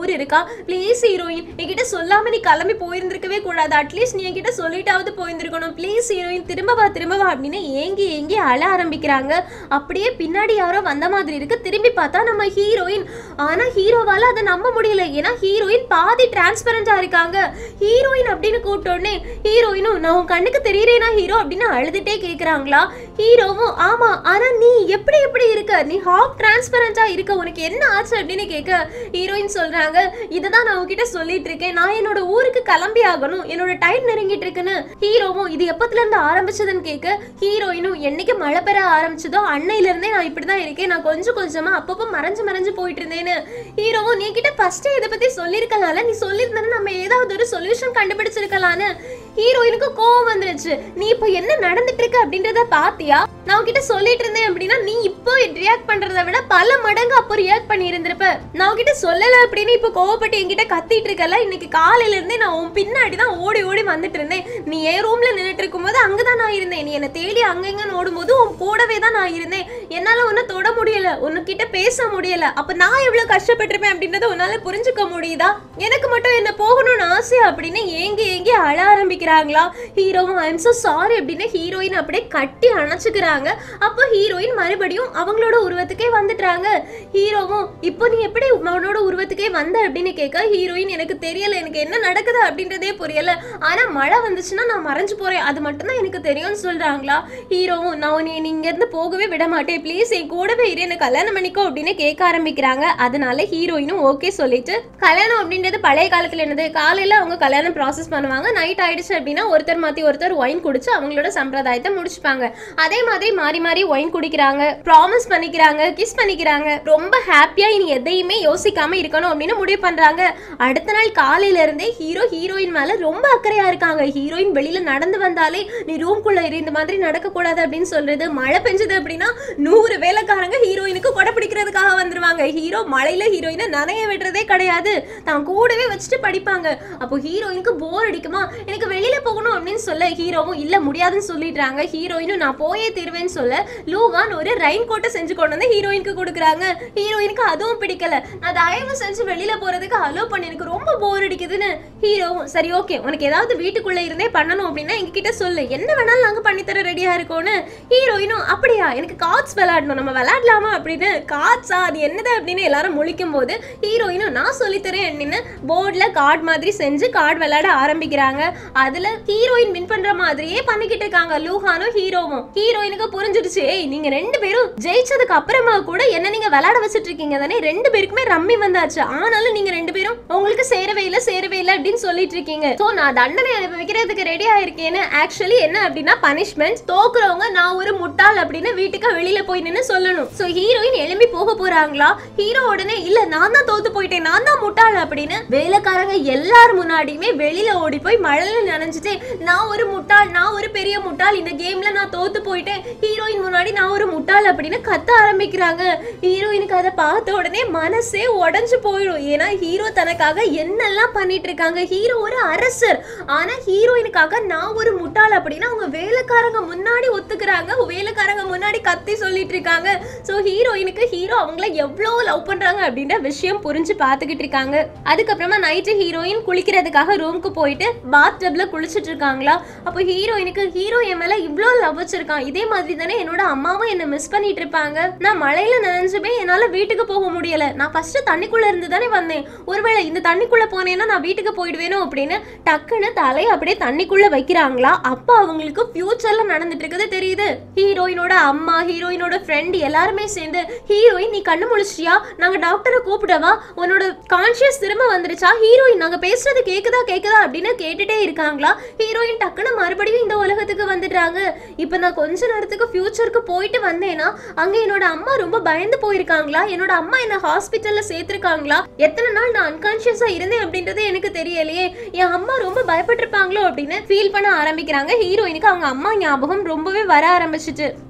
ஊர் இருக்கா ப்ளீஸ் ஹீரோயின் என்கிட்ட சொல்லாம நீ கிளம்பி போயிருந்திருக்கவே கூடாது அட்லீஸ்ட் நீ என்கிட்ட சொல்லிட்டாவது போயிருந்திருக்கணும் ப்ளீஸ் ஹீரோயின் திரும்ப வா திரும்ப வா அப்படின்னு ஏங்கி ஏங்கி அழ ஆரம்பிக்கிறாங்க அப்படியே பின்னாடி யாரோ வந்த மாதிரி இருக்கு திரும்பி பார்த்தா நம்ம ஹீரோயின் ஆனா ஹீரோவால அதை நம்ப முடியல ஏன்னா ஹீரோயின் பாதி டிரான்ஸ்பரண்டா இருக்காங்க ஹீரோயின் அப்படின்னு கூப்பிட்டோடனே ஹீரோயினும் நான் உன் கண்ணுக்கு தெரியறேனா ஹீரோ அப்படின்னு அழுதுட்டே கேக்குறாங்களா ஹீரோவும் ஆமா ஆனா நீ எப்படி எப்படி இருக்க நீ ஹாஃப் டிரான்ஸ்பரண்டா இருக்க உனக்கு என்ன ஆச்சு அப்படின்னு கேட்க ஹீரோயின் சொல்றாங்க இதுதான் நான் உன்கிட்ட சொல்லிட்டு இருக்கேன் நான் என்னோட ஊருக்கு கிளம்பி ஆகணும் என்னோட டைம் நெருங்கிட்டு இருக்குன்னு ஹீரோவும் இது எப்பத்துல இருந்து ஆரம்பிச்சதுன்னு கேட்க ஹீரோயினும் என்னைக்கு மழை பெற ஆரம்பிச்சதோ அன்னையில இருந்தே நான் இப்படிதான் இருக்கேன் நான் கொஞ்சம் கொஞ்சமா அப்பப்போ மறைஞ்சு மறைஞ்சு போயிட்டு இருந்தேன்னு ஹீரோவும் நீ கிட்ட ஃபர்ஸ்ட் இதை பத்தி சொல்லிருக்கலாம்ல நீ சொல்லியிருந்தா நம்ம ஏதாவது ஒரு சொல்யூஷன் கண்டுபிடிச்சிருக்கலான்னு ஹீரோயினுக்கு கோவம் வந்துருச்சு நீ இப்போ என்ன நடந்துட்டு இருக்கு அப்படின்றத பாத்தியா நான் உன்கிட்ட சொல்லிட்டு இருந்தேன் அப்படின்னா நீ இப்போ ரியாக்ட் பண்றத விட பல மடங்கு அப்போ ரியாக்ட் பண்ணி இருந்திருப்ப நான் உன்கிட்ட சொல்லல அப்படின்னு இப்போ கோவப்பட்டு என்கிட்ட கத்திட்டு இருக்கல இன்னைக்கு காலையில இருந்தே நான் உன் பின்னாடி தான் ஓடி ஓடி வந்துட்டு இருந்தேன் நீ என் ரூம்ல நின்னுட்டு இருக்கும்போது அங்கதான் நான் இருந்தேன் நீ என்னை தேடி அங்கங்கன்னு ஓடும்போது உன் கூடவே தான் நான் இருந்தேன் என்னால உன்னை தொட முடியல உன்கிட்ட பேச முடியல அப்ப நான் எவ்வளவு கஷ்டப்பட்டிருப்பேன் அப்படின்றத உன்னால புரிஞ்சுக்க முடியுதா எனக்கு மட்டும் என்ன போகணும்னு ஆசை அப்படின்னு ஏங்கி ஏங்கி அழ ஆரம்பிக்கிறாங்களா ஹீரோவும் ஐம் so சாரி அப்படின்னு ஹீரோயின் அப்படியே கட்டி அணைச்சுக்கிறாங்க அப்போ ஹீரோயின் மறுபடியும் அவங்களோட உருவத்துக்கே வந்துட்டாங்க ஹீரோவும் இப்போ நீ எப்படி உன்னோட உருவத்துக்கே வந்த அப்படின்னு கேட்க ஹீரோயின் எனக்கு தெரியல எனக்கு என்ன நடக்குது அப்படின்றதே புரியல ஆனா மழை வந்துச்சுன்னா நான் மறைஞ்சு போறேன் அது மட்டும்தான் எனக்கு தெரியும்னு சொல்றாங்களா ஹீரோவும் நான் உன்னை நீ இங்க இருந்து போகவே விட மாட்டேன் ப்ளீஸ் என் கூடவே இரு என்ன கல்யாணம் பண்ணிக்கோ அப்படின்னு கேட்க ஆரம்பிக்கிறாங்க அதனால ஹீரோயினும் ஓகே சொல்லிட்டு கல்யாணம் அப்படின்றது பழைய காலத்துல என்னது காலையில அவங்க கல்யாணம் ப்ராசஸ் பண்ணுவாங்க நைட் ஆயிடுச்சு அப்படின்னா ஒருத்தர் மாத்தி ஒருத்தர் ஒயின் குடிச்சு அவங்களோட சம்பிரதாயத்தை முடிச்சுப்பாங்க அதே மாதிரி மாறி மாறி ஒயின் குடிக்கிறாங்க ப்ராமிஸ் பண்ணிக்கிறாங்க கிஸ் பண்ணிக்கிறாங்க ரொம்ப ஹாப்பியா இனி எதையுமே யோசிக்காம இருக்கணும் அப்படின்னு முடிவு பண்றாங்க அடுத்த நாள் காலையில இருந்தே ஹீரோ ஹீரோயின் மேல ரொம்ப அக்கறையா இருக்காங்க ஹீரோயின் வெளியில நடந்து வந்தாலே நீ ரூம்குள்ள இரு இந்த மாதிரி நடக்க கூடாது அப்படின்னு சொல்றது மழை பெஞ்சது அப்படின்னா நூறு வேலைக்காரங்க ஹீரோயினுக்கு கொடை பிடிக்கிறதுக்காக வந்துருவாங்க ஹீரோ மழையில ஹீரோயினை நனைய விடுறதே கிடையாது தான் கூடவே வச்சுட்டு படிப்பாங்க அப்போ ஹீரோயினுக்கு போர் அடிக்குமா எனக்கு வெளியில போகணும் அப்படின்னு சொல்ல ஹீரோவும் இல்ல முடியாதுன்னு சொல்லிடுறாங்க ஹீரோயினும் நான் போயே தீருவேன்னு சொல்ல லூகான் ஒரு ரெயின் கோட்டை செஞ்சு கொண்டு வந்து ஹீரோயினுக்கு கொடுக்குறாங்க ஹீரோயினுக்கு அதுவும் பிடிக்கல நான் தயவு செஞ்சு வெளியில போறதுக்கு அலோ பண்ணி எனக்கு ரொம்ப போர் அடிக்குதுன்னு ஹீரோவும் சரி ஓகே உனக்கு ஏதாவது வீட்டுக்குள்ள இருந்தே பண்ணணும் அப்படின்னா எங்ககிட்ட சொல்லு என்ன வேணாலும் நாங்க பண்ணித்தர ரெடியா இருக்கோம்னு ஹீரோயினும் அப்படியா எனக்கு கார்ட்ஸ் விளையாடணும் நம்ம விளையாடலாமா அப்படின்னு கார்ட்ஸா அது என்னது அப்படின்னு எல்லாரும் முழிக்கும் போது ஹீரோயினும் நான் சொல்லித்தரேன் அப்படின்னு போர்டில் கார்டு மாதிரி செஞ்சு கார்டு விளையாட ஆரம்பிக்கிறாங்க அதுல ஹீரோயின் வின் பண்ற மாதிரியே பண்ணிக்கிட்டு இருக்காங்க லூஹானும் ஹீரோவும் ஹீரோயினுக்கு புரிஞ்சிடுச்சு ஏய் நீங்க ரெண்டு பேரும் ஜெயிச்சதுக்கு அப்புறமா கூட என்ன நீங்க விளையாட வச்சிட்டு இருக்கீங்க தானே ரெண்டு பேருக்குமே ரம்மி வந்தாச்சு ஆனாலும் நீங்க ரெண்டு பேரும் உங்களுக்கு சேரவே இல்லை சேரவே இல்லை அப்படின்னு சொல்லிட்டு இருக்கீங்க சோ நான் தண்டனை அனுபவிக்கிறதுக்கு ரெடி ஆயிருக்கேன்னு ஆக்சுவலி என்ன அப்படின்னா பனிஷ்மெண்ட் தோக்குறவங்க நான் ஒரு முட்டாள் அப்படின்னு வீட்டுக்கு வெளியில போய் நின்னு சொல்லணும் சோ ஹீரோயின் எழும்பி போக போறாங்களா ஹீரோ உடனே இல்ல நான் தான் தோத்து போயிட்டேன் நான் தான் முட்டாள் அப்படின்னு வேலைக்காரங்க எல்லார் முன்னாடியுமே வெளியில ஓடி போய் மழையில நனைஞ்சிட்டு நான் ஒரு முட்டாள் நான் ஒரு பெரிய முட்டாள் இந்த கேம்ல நான் தோத்து போயிட்டேன் ஹீரோயின் முன்னாடி நான் ஒரு முட்டாள் அப்படின்னு கத்த ஆரம்பிக்கிறாங்க ஹீரோயினுக்கு அதை பார்த்த உடனே மனசே உடைஞ்சு போயிடும் ஏன்னா ஹீரோ தனக்காக என்னெல்லாம் பண்ணிட்டு இருக்காங்க ஹீரோ ஒரு அரசர் ஆனா ஹீரோயினுக்காக நான் ஒரு முட்டாள் அப்படின்னு அவங்க வேலைக்காரங்க முன்னாடி ஒத்துக்கிறாங்க வேலைக்காரங்க முன்னாடி கத்தி சொல்லிட்டு இருக்காங்க ஸோ ஹீரோயினுக்கு ஹீரோ அவங்கள எவ்வளோ லவ் பண்றாங்க அப்படின்ற விஷயம் புரிஞ்சு பார்த்துக்கிட்டு இருக்காங்க அதுக்கப்புறமா நைட்டு ஹீரோயின் குளிக்கிறதுக்காக ரூமுக்கு போயிட்டு பாத் டப்ல குளிச்சுட்டு இருக்காங்களா அப்போ ஹீரோயினுக்கு ஹீரோ என் மேல இவ்வளோ லவ் வச்சிருக்கான் இதே மாதிரி தானே என்னோட அம்மாவும் என்ன மிஸ் பண்ணிட்டு இருப்பாங்க நான் மழையில நனைஞ்சுமே என்னால வீட்டுக்கு போக முடியல நான் ஃபர்ஸ்ட் தண்ணிக்குள்ள இருந்து தானே வந்தேன் ஒருவேளை இந்த தண்ணிக்குள்ள போனேன்னா நான் வீட்டுக்கு போயிடுவேனோ அப்படின்னு டக்குன்னு தலையை அப்படியே தண்ணிக்குள்ள வைக்கிறாங்களா அப்போ அவங்களுக்கு ஃபியூச்சர்ல நடந்துட்டு இருக்கிறது தெரியுது ஹீரோயினோட அம்மா ஹீரோயினோட ஃப்ரெண்ட் எல்லாருமே சேர்ந்து ஹீரோயின் நீ கண்ணு முழிச்சிட்டியா நாங்க டாக்டரை கூப்பிடவா உன்னோட கான்ஷியஸ் திரும்ப வந்துருச்சா ஹீரோயின் நாங்க பேசுறது கேக்குதா கேக்குதா அப்படின்னு கேட்டுட்டே இருக்காங்களா ஹீரோயின் டக்குன்னு மறுபடியும் இந்த உலகத்துக்கு வந்துடுறாங்க இப்போ நான் கொஞ்ச நேரத்துக்கு ஃபியூச்சருக்கு போயிட்டு வந்தேன்னா அங்க என்னோட அம்மா ரொம்ப பயந்து போயிருக்காங்களா என்னோட அம்மா என்ன ஹாஸ்பிட்டல்ல சேர்த்திருக்காங்களா எத்தனை நாள் நான் அன்கான்ஷியஸா இருந்தேன் அப்படின்றது எனக்கு தெரியலையே என் அம்மா ரொம்ப பயப்பட்டிருப்பாங்களோ அப்படின்னு ஃபீல் பண்ண ஆரம்பிக்கிறாங்க ஹீரோயினுக்கு அவங்க அம்மா ஞாபகம் ரொம்பவே வர ஆரம்பிச்சிட்டு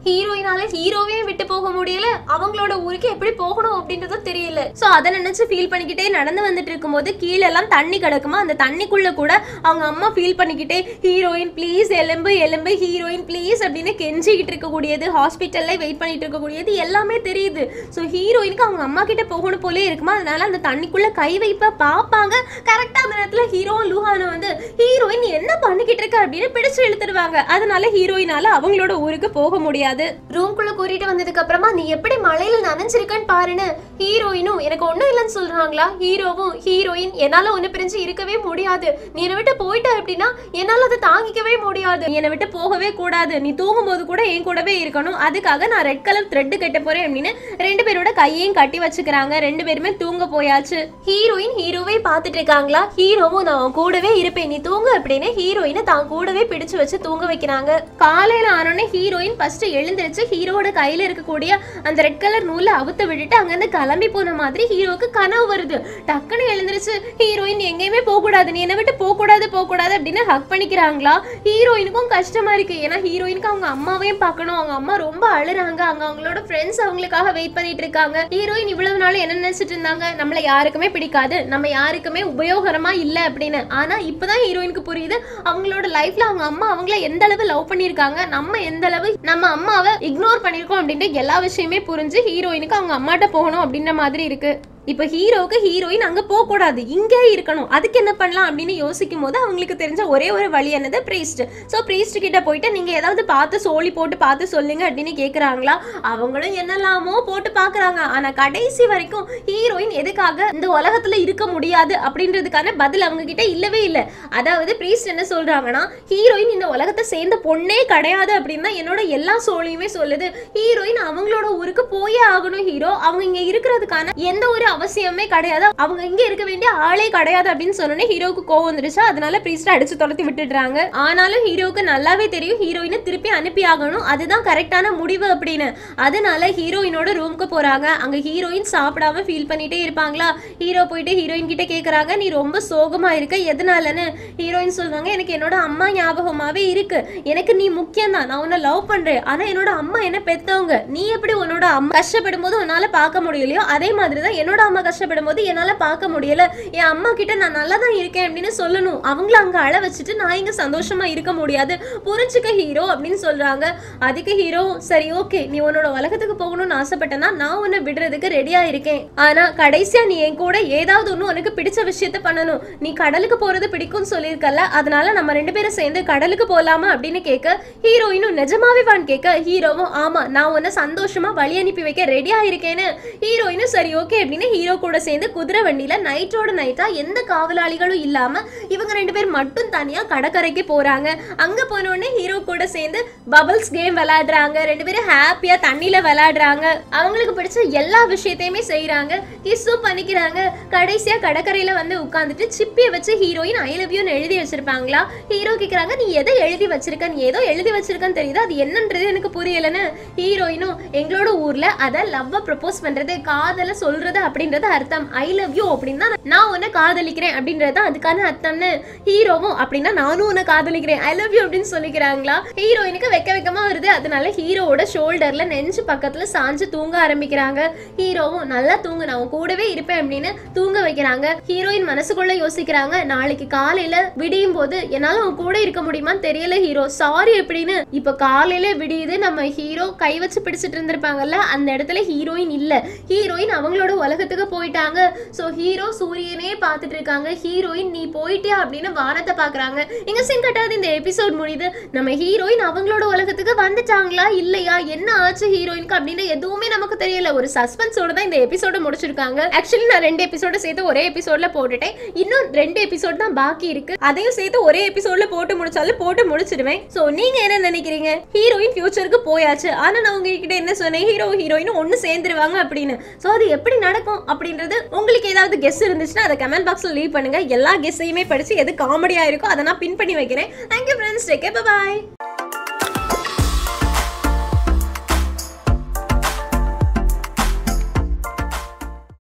ஹீரோயினால ஹீரோவே விட்டு போக முடியல அவங்களோட ஊருக்கு எப்படி போகணும் அப்படின்றதும் தெரியல சோ அதை நினைச்சு ஃபீல் பண்ணிக்கிட்டே நடந்து வந்துட்டு இருக்கும்போது கீழே எல்லாம் தண்ணி கிடக்குமா அந்த தண்ணிக்குள்ள கூட அவங்க அம்மா ஃபீல் பண்ணிக்கிட்டே ஹீரோயின் ப்ளீஸ் எலும்பு எலும்பு ஹீரோயின் ப்ளீஸ் அப்படின்னு கெஞ்சிக்கிட்டு இருக்கக்கூடியது ஹாஸ்பிட்டல்ல வெயிட் பண்ணிட்டு இருக்கக்கூடியது எல்லாமே தெரியுது ஸோ ஹீரோயினுக்கு அவங்க அம்மா கிட்ட போகணும் போலே இருக்குமா அதனால அந்த தண்ணிக்குள்ள கை வைப்ப பார்ப்பாங்க கரெக்டா அந்த நேரத்துல ஹீரோவும் லூஹானும் வந்து ஹீரோயின் என்ன பண்ணிக்கிட்டு இருக்க அப்படின்னு பிடிச்சு இழுத்துடுவாங்க அதனால ஹீரோயினால அவங்களோட ஊருக்கு போக முடியாது ரூம்குள்ள கூட்டிட்டு வந்ததுக்கு அப்புறமா நீ எப்படி மழையில நனைஞ்சிருக்கன்னு பாருன்னு ஹீரோயினும் எனக்கு ஒண்ணும் இல்லைன்னு சொல்றாங்களா ஹீரோவும் ஹீரோயின் என்னால ஒண்ணு பிரிஞ்சு இருக்கவே முடியாது நீ என்னை விட்டு போயிட்ட அப்படின்னா என்னால அதை தாங்கிக்கவே முடியாது நீ என்னை விட்டு போகவே கூடாது நீ தூங்கும் போது கூட என் கூடவே இருக்கணும் அதுக்காக நான் ரெட் கலர் த்ரெட் கட்ட போறேன் அப்படின்னு ரெண்டு பேரோட கையையும் கட்டி வச்சுக்கிறாங்க ரெண்டு பேருமே தூங்க போயாச்சு ஹீரோயின் ஹீரோவை பார்த்துட்டு இருக்காங்களா ஹீரோவும் நான் உன் கூடவே இருப்பேன் நீ தூங்கு அப்படின்னு ஹீரோயினை தான் கூடவே பிடிச்சு வச்சு தூங்க வைக்கிறாங்க காலையில ஆனோடனே ஹீரோயின் ஃபர்ஸ்ட் எழுந்திருச்சு ஹீரோவோட கையில இருக்கக்கூடிய அந்த ரெட் கலர் நூலை அவுத்து விட்டுட்டு அங்கிருந்து கிளம்பி போன மாதிரி ஹீரோவுக்கு கனவு வருது டக்குன்னு எழுந்திருச்சு ஹீரோயின் எங்கேயுமே போக கூடாது நீ என்னை விட்டு போக கூடாது போக கூடாது அப்படின்னு ஹக் பண்ணிக்கிறாங்களா ஹீரோயினுக்கும் கஷ்டமா இருக்கு ஏன்னா ஹீரோயினுக்கு அவங்க அம்மாவையும் பார்க்கணும் அவங்க அம்மா ரொம்ப அழுறாங்க அங்க அவங்களோட ஃப்ரெண்ட்ஸ் அவங்களுக்காக வெயிட் பண்ணிட்டு இருக்காங்க ஹீரோயின் இவ்வளவு நாள் என்ன நினைச்சிட்டு இருந்தாங்க நம்மள யாருக்குமே பிடிக்காது நம்ம யாருக்குமே உபயோகரமா இல்ல அப்படின்னு ஆனா இப்பதான் ஹீரோயினுக்கு புரியுது அவங்களோட லைஃப்ல அவங்க அம்மா அவங்கள எந்த அளவு லவ் பண்ணிருக்காங்க நம்ம எந்த அளவு நம்ம அம்மாவை இக்னோர் பண்ணிருக்கோம் அப்படின்ட்டு எல்லா விஷயமே புரிஞ்சு ஹீரோயினுக்கு அவங்க அம்மாட்ட போகணும் அப்படின்ற மாதிரி இருக்கு இப்போ ஹீரோவுக்கு ஹீரோயின் அங்கே போகக்கூடாது இங்கே இருக்கணும் அதுக்கு என்ன பண்ணலாம் அப்படின்னு யோசிக்கும் போது அவங்களுக்கு தெரிஞ்ச ஒரே ஒரு வழி என்னது ப்ரீஸ்ட் ஸோ ப்ரீஸ்ட் கிட்ட போயிட்டு நீங்கள் ஏதாவது பார்த்து சோழி போட்டு பார்த்து சொல்லுங்க அப்படின்னு கேட்குறாங்களா அவங்களும் என்னெல்லாமோ போட்டு பார்க்குறாங்க ஆனால் கடைசி வரைக்கும் ஹீரோயின் எதுக்காக இந்த உலகத்தில் இருக்க முடியாது அப்படின்றதுக்கான பதில் அவங்க கிட்ட இல்லவே இல்லை அதாவது ப்ரீஸ்ட் என்ன சொல்கிறாங்கன்னா ஹீரோயின் இந்த உலகத்தை சேர்ந்த பொண்ணே கிடையாது அப்படின்னு தான் என்னோட எல்லா சோழியுமே சொல்லுது ஹீரோயின் அவங்களோட ஊருக்கு போயே ஆகணும் ஹீரோ அவங்க இங்கே இருக்கிறதுக்கான எந்த ஒரு அவசியமே கிடையாது அவங்க இங்க இருக்க வேண்டிய ஆளே கிடையாது அப்படின்னு சொன்னோன்னே ஹீரோவுக்கு கோவம் வந்துருச்சு அதனால பிரீஸ்ட அடிச்சு துரத்தி விட்டுடுறாங்க ஆனாலும் ஹீரோவுக்கு நல்லாவே தெரியும் ஹீரோயினை திருப்பி அனுப்பி ஆகணும் அதுதான் கரெக்டான முடிவு அப்படின்னு அதனால ஹீரோயினோட ரூமுக்கு போறாங்க அங்க ஹீரோயின் சாப்பிடாம ஃபீல் பண்ணிட்டே இருப்பாங்களா ஹீரோ போயிட்டு ஹீரோயின் கிட்ட கேக்குறாங்க நீ ரொம்ப சோகமா இருக்க எதனாலன்னு ஹீரோயின் சொல்றாங்க எனக்கு என்னோட அம்மா ஞாபகமாவே இருக்கு எனக்கு நீ முக்கியம் தான் நான் உன்னை லவ் பண்றேன் ஆனா என்னோட அம்மா என்ன பெத்தவங்க நீ எப்படி உன்னோட அம்மா கஷ்டப்படும் போது உன்னால பார்க்க முடியலையோ அதே மாதிரி தான் என்னோட அம்மா கஷ்டப்படும் போது என்னால பார்க்க முடியல என் அம்மா கிட்ட நான் நல்லா தான் இருக்கேன் அப்படின்னு சொல்லணும் அவங்கள அங்க அழ வச்சுட்டு நான் இங்க சந்தோஷமா இருக்க முடியாது புரிஞ்சுக்க ஹீரோ அப்படின்னு சொல்றாங்க அதுக்கு ஹீரோ சரி ஓகே நீ உன்னோட உலகத்துக்கு போகணும்னு ஆசைப்பட்டனா நான் உன்னை விடுறதுக்கு ரெடியா இருக்கேன் ஆனா கடைசியா நீ என் கூட ஏதாவது ஒண்ணு உனக்கு பிடிச்ச விஷயத்த பண்ணணும் நீ கடலுக்கு போறது பிடிக்கும்னு சொல்லியிருக்கல அதனால நம்ம ரெண்டு பேரும் சேர்ந்து கடலுக்கு போலாமா அப்படின்னு கேட்க ஹீரோயினும் நிஜமாவே வான் கேட்க ஹீரோவும் ஆமா நான் உன்னை சந்தோஷமா வழி அனுப்பி வைக்க ரெடியா இருக்கேன்னு ஹீரோயினும் சரி ஓகே அப்படின்னு ஹீரோ கூட சேர்ந்து குதிரை வண்டியில நைட்டோட நைட்டா எந்த காவலாளிகளும் இல்லாம இவங்க ரெண்டு பேர் மட்டும் தனியா கடற்கரைக்கு போறாங்க அங்க போன உடனே ஹீரோ கூட சேர்ந்து பபிள்ஸ் கேம் விளையாடுறாங்க ரெண்டு பேரும் ஹாப்பியா தண்ணியில விளையாடுறாங்க அவங்களுக்கு பிடிச்ச எல்லா விஷயத்தையுமே செய்றாங்க கிஸ்ஸும் பண்ணிக்கிறாங்க கடைசியா கடற்கரையில வந்து உட்காந்துட்டு சிப்பியை வச்சு ஹீரோயின் ஐ லவ் யூன்னு எழுதி வச்சிருப்பாங்களா ஹீரோ கேக்குறாங்க நீ எதை எழுதி வச்சிருக்க நீ ஏதோ எழுதி வச்சிருக்கன்னு தெரியுது அது என்னன்றது எனக்கு புரியலன்னு ஹீரோயினும் எங்களோட ஊர்ல அதை லவ்வ ப்ரப்போஸ் பண்றது காதல சொல்றது அப்படின்றது அர்த்தம் ஐ லவ் யூ அப்படின்னா நான் உன்னை காதலிக்கிறேன் அப்படின்றது தான் அதுக்கான அர்த்தம்னு ஹீரோவும் அப்படின்னா நானும் உன்னை காதலிக்கிறேன் ஐ லவ் யூ அப்படின்னு சொல்லிக்கிறாங்களா ஹீரோயினுக்கு வெக்க வெக்கமா வருது அதனால ஹீரோவோட ஷோல்டர்ல நெஞ்சு பக்கத்துல சாஞ்சு தூங்க ஆரம்பிக்கிறாங்க ஹீரோவும் நல்லா தூங்கு நான் உன் கூடவே இருப்பேன் அப்படின்னு தூங்க வைக்கிறாங்க ஹீரோயின் மனசுக்குள்ள யோசிக்கிறாங்க நாளைக்கு காலையில விடியும் போது என்னால உன் கூட இருக்க முடியுமான்னு தெரியல ஹீரோ சாரி எப்படின்னு இப்ப காலையில விடியுது நம்ம ஹீரோ கை வச்சு பிடிச்சிட்டு இருந்திருப்பாங்கல்ல அந்த இடத்துல ஹீரோயின் இல்ல ஹீரோயின் அவங்களோட உலகத்துக்கு போயிட்டாங்க சோ ஹீரோ சூரியனே பார்த்துட்டு இருக்காங்க ஹீரோயின் நீ போயிட்டியா அப்படின்னு வானத்தை பாக்குறாங்க இங்க சிங்கட்டாவது இந்த எபிசோட் முடியுது நம்ம ஹீரோயின் அவங்களோட உலகத்துக்கு வந்துட்டாங்களா இல்லையா என்ன ஆச்சு ஹீரோயினுக்கு அப்படின்னு எதுவுமே நமக்கு தெரியல ஒரு சஸ்பென்ஸோட தான் இந்த எபிசோட முடிச்சிருக்காங்க ஆக்சுவலி நான் ரெண்டு எபிசோட சேர்த்து ஒரே எபிசோட்ல போட்டுட்டேன் இன்னும் ரெண்டு எபிசோட் தான் பாக்கி இருக்கு அதையும் சேர்த்து ஒரே எபிசோட்ல போட்டு முடிச்சாலும் போட்டு முடிச்சிடுவேன் சோ நீங்க என்ன நினைக்கிறீங்க ஹீரோயின் ஃபியூச்சருக்கு போயாச்சு ஆனா நான் உங்ககிட்ட என்ன சொன்னேன் ஹீரோ ஹீரோயின் ஒன்னு சேர்ந்துருவாங்க அப்படின்னு சோ அது எப்படி நடக்கும் அப்படின்றது உங்களுக்கு ஏதாவது கெஸ் இருந்துச்சுன்னா அதை கமெண்ட் பாக்ஸ்ல லீவ் பண்ணுங்க எல்லா கெஸ்ஸையுமே படிச்சு எது காமெடியா இருக்கோ அதை நான் பின் பண்ணி வைக்கிறேன் தேங்க்யூ ஃப்ரெண்ட்ஸ் டேக் பாய்